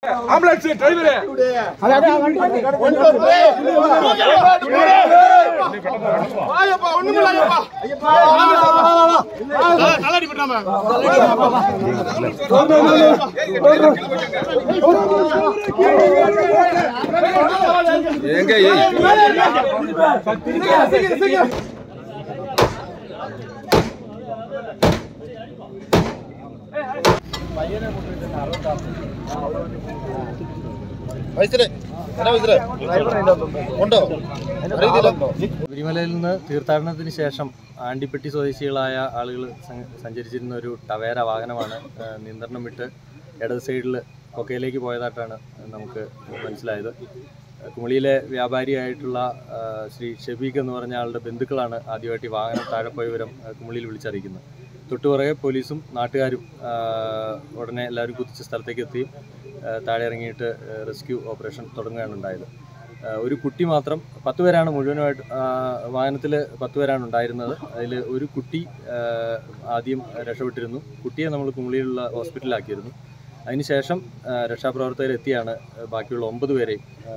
ambulance ഡ്രൈവറെ ശബരിമലയിൽ നിന്ന് തീർത്ഥാടനത്തിന് ശേഷം ആണ്ടിപ്പെട്ടി സ്വദേശികളായ ആളുകൾ സഞ്ചരിച്ചിരുന്ന ഒരു ടവേര വാഹനമാണ് ആ, നിയന്ത്രണം വിട്ട് ഇടത് സൈഡിൽ കൊക്കയിലേക്ക് പോയതായിട്ടാണ് നമുക്ക് മനസ്സിലായത് കുമളിയിലെ വ്യാപാരിയായിട്ടുള്ള ആ, ശ്രീ ഷെബീഖ് എന്ന് പറഞ്ഞ ആളുടെ ബന്ധുക്കളാണ് ആദ്യമായിട്ട് ഈ വാഹനം താഴെ പോയ വിവരം ആ, കുമളിയിൽ വിളിച്ചറിയിക്കുന്നത് തൊട്ടുപുറകെ പോലീസും നാട്ടുകാരും ആ, ഉടനെ എല്ലാവരും കുതിച്ച സ്ഥലത്തേക്ക് എത്തി ആ, താഴെ ഇറങ്ങിയിട്ട് റെസ്ക്യൂ ഓപ്പറേഷൻ തുടങ്ങുകയാണ് ഉണ്ടായത് ആ, ഒരു കുട്ടി മാത്രം പത്ത് പേരാണ് മുഴുവനുമായിട്ട് വാഹനത്തിൽ പത്ത് പേരാണ് ഉണ്ടായിരുന്നത് അതിൽ ഒരു കുട്ടി ആ, ആദ്യം രക്ഷപ്പെട്ടിരുന്നു കുട്ടിയെ നമ്മൾ കുമളിയിലുള്ള ഹോസ്പിറ്റലിലാക്കിയിരുന്നു അതിനുശേഷം ആ, രക്ഷാപ്രവർത്തകർ എത്തിയാണ് ബാക്കിയുള്ള ഒമ്പത് പേരെയും ആ,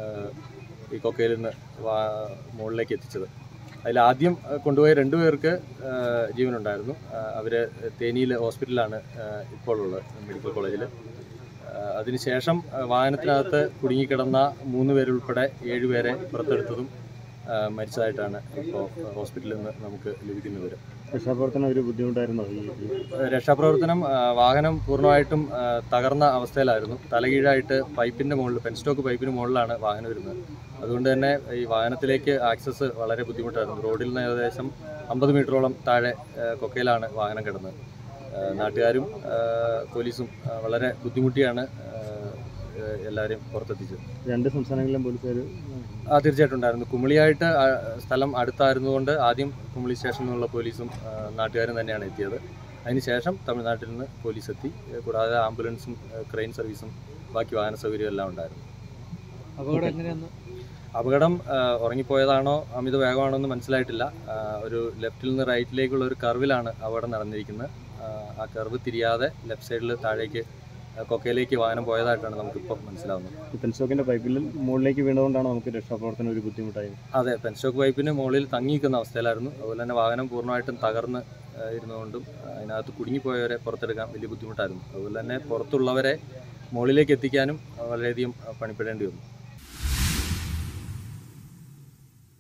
ഈ കൊക്കയിൽ നിന്ന് വാ- മുകളിലേക്ക് എത്തിച്ചത് അതിൽ ആദ്യം ആ, കൊണ്ടുപോയ രണ്ടു പേർക്ക് ആ, ജീവനുണ്ടായിരുന്നു അവർ തേനിയിൽ ഹോസ്പിറ്റലാണ് ആ, ഇപ്പോൾ ഉള്ളത് മെഡിക്കൽ കോളേജിൽ ആഹ് അതിനുശേഷം ആഹ് വാഹനത്തിനകത്ത് കുടുങ്ങിക്കിടന്ന മൂന്ന് പേരുൾപ്പെടെ ഏഴുപേരെ പുറത്തെടുത്തതും ആഹ് മരിച്ചതായിട്ടാണ് ഇപ്പോൾ ഹോസ്പിറ്റലിൽ നിന്ന് നമുക്ക് ലഭിക്കുന്ന വിവരം രക്ഷാപ്രവർത്തനം ഒരു ബുദ്ധിമുട്ടായിരുന്നോ ഈ ഈ ആഹ് രക്ഷാപ്രവർത്തനം ആഹ് വാഹനം പൂർണ്ണമായിട്ടും ആഹ് തകർന്ന അവസ്ഥയിലായിരുന്നു തലകീഴായിട്ട് പൈപ്പിൻ്റെ മുകളിൽ പെൻസ്റ്റോക്ക് പൈപ്പിന് മുകളിലാണ് വാഹനം വരുന്നത് അതുകൊണ്ട് തന്നെ ഈ വാഹനത്തിലേക്ക് ആക്സസ് വളരെ ബുദ്ധിമുട്ടായിരുന്നു റോഡിൽ നിന്ന് ഏകദേശം അമ്പത് മീറ്ററോളം താഴെ ആഹ് കൊക്കയിലാണ് വാഹനം കിടന്നത് ആഹ് നാട്ടുകാരും ആഹ് പോലീസും ആഹ് വളരെ ബുദ്ധിമുട്ടിയാണ് ആഹ് എല്ലാവരെയും പുറത്തെത്തിച്ചത് രണ്ട് സംസ്ഥാനങ്ങളിലും പോലീസുകാർ ആ തീർച്ചയായിട്ടും ഉണ്ടായിരുന്നു കുമളിയായിട്ട് ആ, സ്ഥലം അടുത്തായിരുന്നുകൊണ്ട് ആദ്യം കുമളി സ്റ്റേഷനിൽ നിന്നുള്ള പോലീസും ആ, നാട്ടുകാരും തന്നെയാണ് എത്തിയത് അതിനുശേഷം തമിഴ്നാട്ടിൽ നിന്ന് പോലീസ് എത്തി ഏ, കൂടാതെ ആംബുലൻസും ഏ, ക്രെയിൻ സർവീസും ബാക്കി വാഹന സൗകര്യവും എല്ലാം ഉണ്ടായിരുന്നു അപകടം എങ്ങനെയാന്ന് അപകടം ആ, ഉറങ്ങിപ്പോയതാണോ അമിത വേഗമാണോ എന്ന് മനസ്സിലായിട്ടില്ല ആ, ഒരു ലെഫ്റ്റിൽ നിന്ന് റൈറ്റിലേക്കുള്ള ഒരു കർവിലാണ് അപകടം നടന്നിരിക്കുന്നത് ആ, ആ കർവ് തിരിയാതെ ലെഫ്റ്റ് സൈഡിൽ താഴേക്ക് ആ, കൊക്കയിലേക്ക് വാഹനം പോയതായിട്ടാണ് നമുക്കിപ്പോൾ മനസ്സിലാവുന്നത് ഈ പെൻസ്റ്റോക്കിന്റെ പൈപ്പിൽ മുകളിലേക്ക് വീണതുകൊണ്ടാണ് നമുക്ക് രക്ഷാപ്രവർത്തനം ഒരു ബുദ്ധിമുട്ടായത് അതെ പെൻസ്റ്റോക്ക് പൈപ്പിന് മുകളിൽ തങ്ങി നിൽക്കുന്ന അവസ്ഥയിലായിരുന്നു അതുപോലെ തന്നെ വാഹനം പൂർണ്ണമായിട്ടും തകർന്ന് ആ, ഇരുന്നുകൊണ്ടും ആ, അതിനകത്ത് കുടുങ്ങിപ്പോയവരെ പുറത്തെടുക്കാൻ വലിയ ബുദ്ധിമുട്ടായിരുന്നു അതുപോലെ തന്നെ പുറത്തുള്ളവരെ മുകളിലേക്ക് എത്തിക്കാനും ആ, വളരെയധികം ആ, പണിപ്പെടേണ്ടി വന്നു